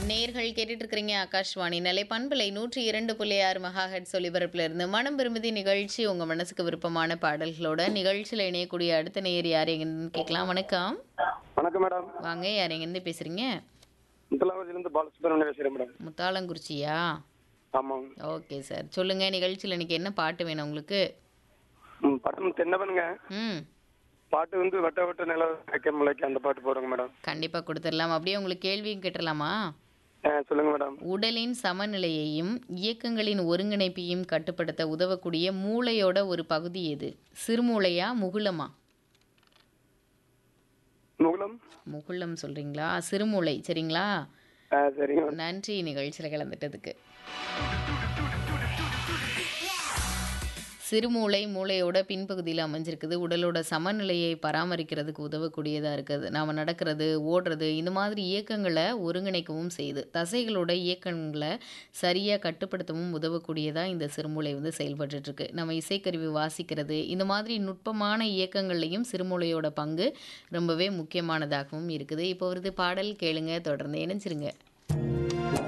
நேர்கள் கேட்டுட்டு இருக்கிறீங்க ஆகாஷ்வாணி நிலை பண்பலை நூற்றி இரண்டு புள்ளி ஆறு மெகா ஹெட் ஒலிபரப்புல இருந்து மனம் விரும்புதி நிகழ்ச்சி உங்க மனசுக்கு விருப்பமான பாடல்களோட நிகழ்ச்சியில் இணையக்கூடிய அடுத்த நேயர் யார் எங்கன்னு கேட்கலாம் வணக்கம் வணக்கம் மேடம் வாங்க யார் எங்கேருந்து பேசுறீங்க முத்தலாவதிலிருந்து பாலசுப்ரமணியம் பேசுகிறேன் மேடம் முத்தாளங்குறிச்சியா ஆமாம் ஓகே சார் சொல்லுங்க நிகழ்ச்சியில் இன்னைக்கு என்ன பாட்டு வேணும் உங்களுக்கு ம், படம் தென்னவனுங்க ம் பாட்டு வந்து வட்ட வட்ட நில வைக்க முளைக்க அந்த பாட்டு போடுங்க மேடம் கண்டிப்பாக கொடுத்துடலாம் அப்படியே உங்களுக்கு கேள்வியும் கேட்டுடலாமா ஆ சொல்லுங்க மேடம் உடலின் சமநிலையையும் இயக்கங்களின் ஒருங்கிணைப்பையும் கட்டுப்படுத்த உதவக்கூடிய மூளையோட ஒரு பகுதி எது சிறுமூளையா முகுளமா முகுலம் முகுளம் சொல்றீங்களா சிறுமூளை சரிங்களா ஆ சரிங்க மேடம் நன்றி நிகழ்ச்சியில் கலந்துட்டதுக்கு சிறுமூளை மூளையோட பின்பகுதியில் அமைஞ்சிருக்குது உடலோட சமநிலையை பராமரிக்கிறதுக்கு உதவக்கூடியதாக இருக்குது நாம் நடக்கிறது ஓடுறது இந்த மாதிரி இயக்கங்களை ஒருங்கிணைக்கவும் செய்யுது தசைகளோட இயக்கங்களை சரியாக கட்டுப்படுத்தவும் உதவக்கூடியதாக இந்த சிறுமூளை வந்து செயல்பட்டுட்டு இருக்கு நம்ம இசைக்கருவி வாசிக்கிறது இந்த மாதிரி நுட்பமான இயக்கங்கள்லையும் சிறுமூளையோட பங்கு ரொம்பவே முக்கியமானதாகவும் இருக்குது இப்போ வருது பாடல் கேளுங்க தொடர்ந்து இணைஞ்சிருங்க